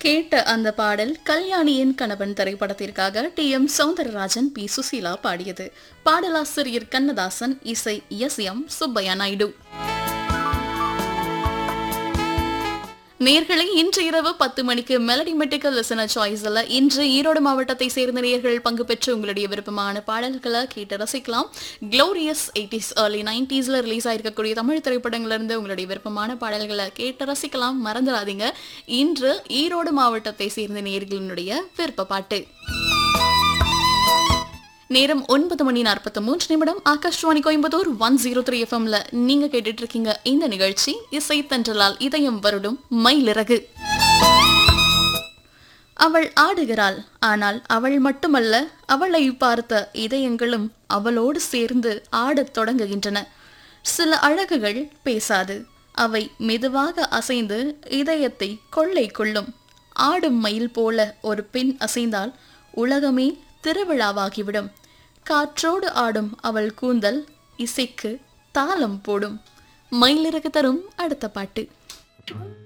கேட்ட அந்த பாடல் கல்யாணியின் கணவன் திரைப்படத்திற்காக T M Soundararajan P Susheela பாடியது பாடலாசிரியர் கண்ணதாசன் இசை எஸ் எம் சுப்பையா நாயுடு நேர்களை இன்று இரவு பத்து மணிக்கு மெலடி மெட்டிக்கல் லிசனர் சாய்ஸ்ல இன்று ஈரோடு மாவட்டத்தை சேர்ந்த நேர்கள் பங்கு பெற்று உங்களுடைய விருப்பமான பாடல்களை கேட்டு ரசிக்கலாம் க்ளோரியஸ் எயிட்டிஸ் ஏர்லி நைன்டிஸ்ல ரிலீஸ் ஆயிருக்கக்கூடிய தமிழ் திரைப்படங்கள்ல இருந்து உங்களுடைய விருப்பமான பாடல்களை கேட்டு ரசிக்கலாம் மறந்துடாதீங்க இன்று ஈரோடு மாவட்டத்தை சேர்ந்த நேர்களினுடைய விருப்ப பாட்டு நேரம் ஒன்பது மணி நாற்பத்தி மூன்று நிமிடம் Akashvani Coimbatore one zero three எஃப்எம்ல நீங்க கேட்டுட்டு இருக்கீங்க இந்த நிகழ்ச்சி இசை தன்றலால் இதயம் வருடும் மயிலிறகு அவள் ஆடுகிறாள் ஆனால் அவள் மட்டுமல்ல அவளை பார்த்த இதயங்களும் அவளோடு சேர்ந்து ஆடத் தொடங்குகின்றன சில அழகுகள் பேசாது அவை மெதுவாக அசைந்து இதயத்தை கொள்ளை கொள்ளும் ஆடும் மயில் போல ஒரு பெண் அசைந்தால் உலகமே திருவிழாவாகிவிடும் காற்றோடு ஆடும் அவள் கூந்தல் இசைக்கு தாளம் போடும் மயிலிறகு தரும் அடுத்த பாட்டு